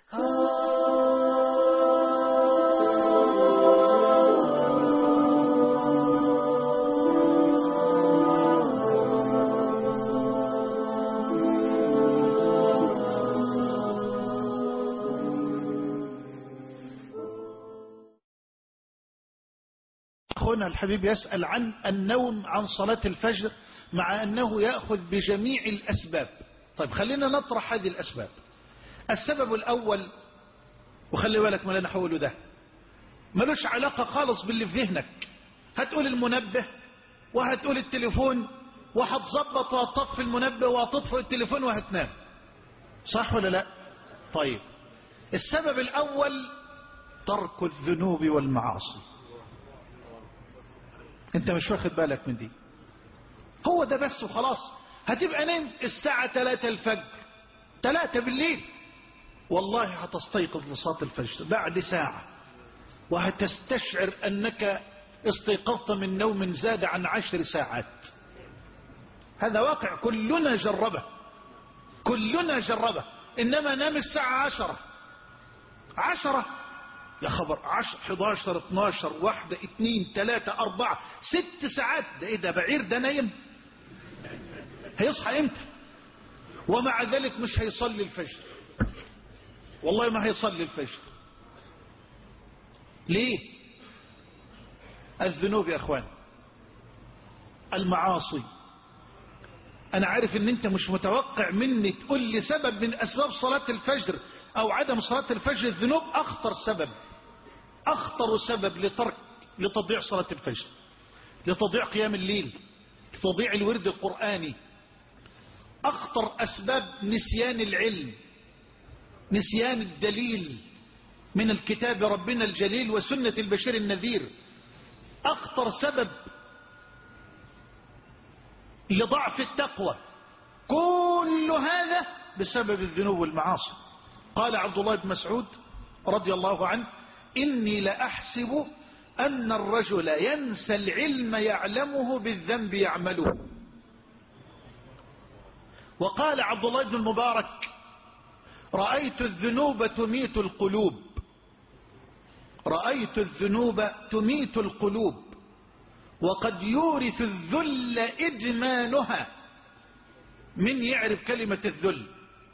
أخونا الحبيب يسأل عن النوم عن صلاة الفجر مع أنه يأخذ بجميع الأسباب طيب خلينا نطرح هذه الأسباب السبب الأول وخلي بالك ما اللي نحوله ده ملوش علاقة خالص باللي في ذهنك هتقول المنبه وهتقول التليفون وهتظبط وهتطفي المنبه وهتطفئ التليفون وهتنام صح ولا لا طيب السبب الأول ترك الذنوب والمعاصي انت مش واخد بالك من دي هو ده بس وخلاص هتبقى نايم الساعة 3 الفجر 3 بالليل والله هتستيقظ لصلاة الفجر بعد ساعة وهتستشعر أنك استيقظت من نوم زاد عن عشر ساعات هذا واقع كلنا جربه كلنا جربه إنما نام الساعة عشرة عشرة يا خبر عشر 11 12 واحدة اتنين تلاتة أربعة ست ساعات ده إيه ده بعير ده نايم هيصحى امتى ومع ذلك مش هيصلي الفجر والله ما هيصلي الفجر ليه الذنوب يا اخوان المعاصي انا عارف ان انت مش متوقع مني تقول لي سبب من اسباب صلاة الفجر او عدم صلاة الفجر الذنوب اخطر سبب اخطر سبب لترك لتضيع صلاة الفجر لتضيع قيام الليل لتضيع الورد القرآني اخطر اسباب نسيان العلم نسيان الدليل من الكتاب ربنا الجليل وسنة البشير النذير اخطر سبب لضعف التقوى كل هذا بسبب الذنوب والمعاصي قال عبد الله بن مسعود رضي الله عنه إني لأحسب أن الرجل ينسى العلم يعلمه بالذنب يعمله وقال عبد الله بن المبارك رأيت الذنوب تميت القلوب رأيت الذنوب تميت القلوب وقد يورث الذل إدمانها من يعرف كلمة الذل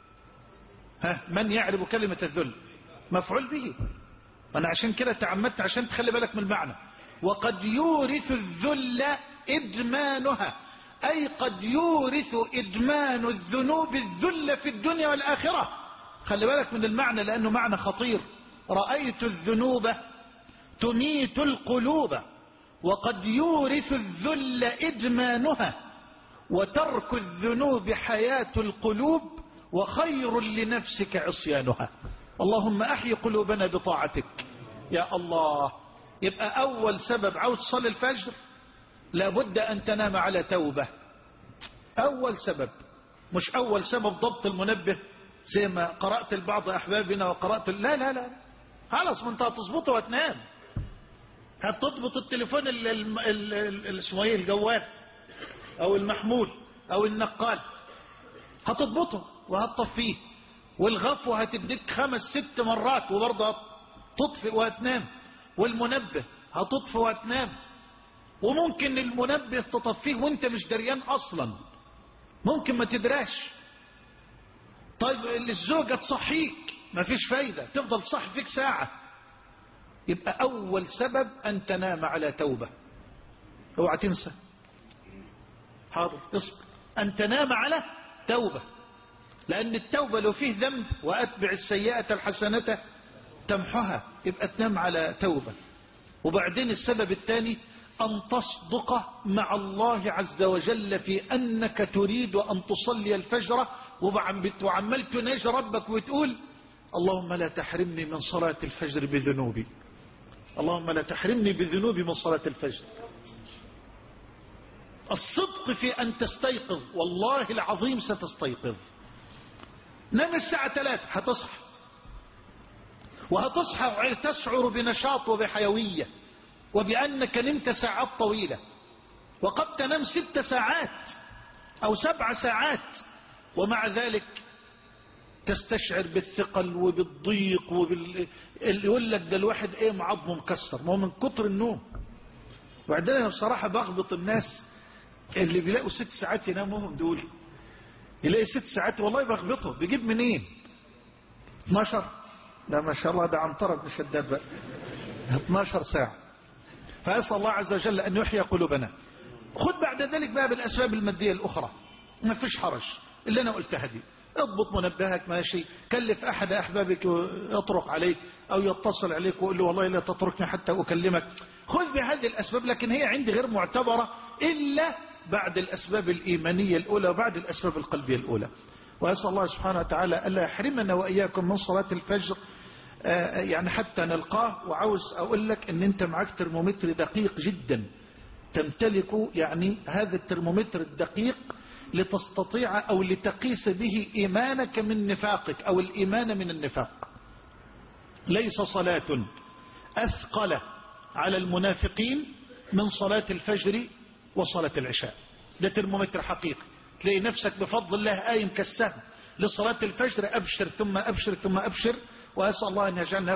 ها من يعرف كلمة الذل مفعول به أنا عشان كده تعمدت عشان تخلي بالك من المعنى وقد يورث الذل إدمانها أي قد يورث إدمان الذنوب الذل في الدنيا والآخرة خلي بالك من المعنى لأنه معنى خطير رأيت الذنوب تميت القلوب وقد يورث الذل إدمانها وترك الذنوب حياة القلوب وخير لنفسك عصيانها اللهم أحي قلوبنا بطاعتك يا الله يبقى أول سبب عاوز تصلي الفجر لابد أن تنام على توبة أول سبب مش أول سبب ضبط المنبه زي ما قرأت لبعض أحبابنا وقرأت لا لا لا خلاص ما انت هتظبطه وتنام هتضبط التليفون ال- ال- ال- ال- اسمه ايه الجوال او المحمول او النقال هتضبطه وهتطفيه والغفوة هتديك خمس ست مرات وبرضه تطفئ وهتنام والمنبه هتطفئ وهتنام وممكن المنبه تطفيه وانت مش دريان اصلا ممكن ما تدراش طيب الزوجة تصحيك مفيش فايدة تفضل تصحي فيك ساعة يبقى أول سبب أن تنام على توبة اوعى تنسى حاضر اصبر أن تنام على توبة لأن التوبة لو فيه ذنب وأتبع السيئة الحسنة تمحها يبقى تنام على توبة وبعدين السبب الثاني أن تصدق مع الله عز وجل في أنك تريد أن تصلي الفجر وعمال تناجي ربك وتقول اللهم لا تحرمني من صلاة الفجر بذنوبي اللهم لا تحرمني بذنوبي من صلاة الفجر الصدق في أن تستيقظ والله العظيم ستستيقظ نام الساعة ثلاثة هتصحى وهتصحى تشعر بنشاط وبحيوية وبأنك نمت ساعات طويلة وقد تنام ست ساعات أو سبع ساعات ومع ذلك تستشعر بالثقل وبالضيق وبال اللي يقول لك ده الواحد ايه معظمه مكسر ما هو من كتر النوم وبعدين انا بصراحة بغبط الناس اللي بيلاقوا ست ساعات يناموا دول يلاقي ست ساعات والله بغبطه بيجيب منين 12 ده ما شاء الله ده عنترة بن شداد بقى 12 ساعة فأسأل الله عز وجل أن يحيي قلوبنا خذ بعد ذلك بقى بالأسباب المادية الأخرى ما فيش حرج اللي أنا قلتها دي اضبط منبهك ماشي كلف أحد أحبابك يطرق عليك أو يتصل عليك ويقول له والله لا تتركني حتى أكلمك خذ بهذه الأسباب لكن هي عندي غير معتبرة إلا بعد الأسباب الإيمانية الأولى وبعد الأسباب القلبية الأولى وأسأل الله سبحانه وتعالى ألا يحرمنا وإياكم من صلاة الفجر يعني حتى نلقاه وعاوز أقول لك أن أنت معك ترمومتر دقيق جدا تمتلك يعني هذا الترمومتر الدقيق لتستطيع أو لتقيس به إيمانك من نفاقك أو الإيمان من النفاق ليس صلاة أثقل على المنافقين من صلاة الفجر وصلاة العشاء ده ترمومتر حقيقي تلاقي نفسك بفضل الله قايم كالسهم لصلاة الفجر أبشر ثم أبشر ثم أبشر وأسأل الله أن يجعلنا